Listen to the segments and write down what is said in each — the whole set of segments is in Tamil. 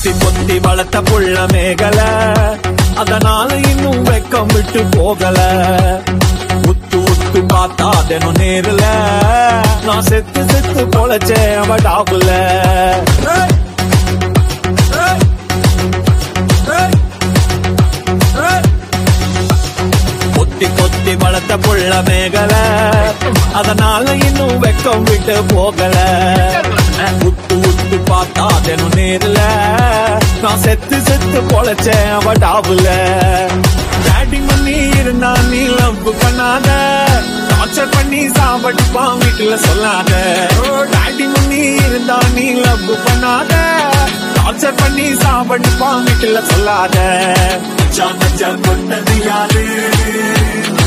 பொத்தி பொத்தி வளர்த்த புள்ள மேகல அதனால இன்னும் வெக்கம் விட்டு போகல உத்து உத்து பார்த்தா தினம் நேருல நான் செத்து செத்து பொழைச்சேன் அவ டாபுல கொத்தி கொத்தி வளர்த்த புள்ள மேகல அதனால இன்னும் வெக்கம் விட்டு போகல உத்து உத்து பார்த்தா தினம் நேருல நான் செத்து செத்து பொழைச்சேன் அவ டாபுல டேடி பண்ணி இருந்தா நீ லவ் பண்ணாத டார்ச்சர் பண்ணி சாவடிப்பான் வீட்டுல சொல்லாத டேடி பண்ணி இருந்தா நீ லவ் பண்ணாத டார்ச்சர் பண்ணி சாவடிப்பான் வீட்டுல சொல்லாத மச்சான் மச்சான் கொண்டது யாரு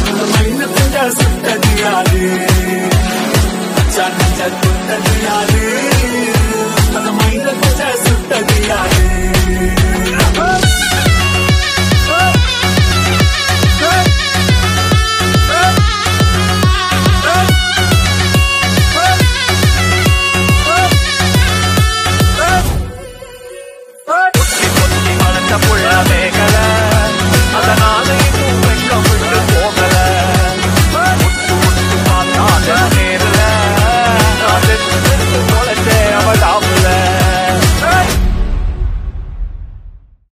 மைனத்துங்க சுட்டது யாரு மச்சான் மச்சான் கொண்டது யாரு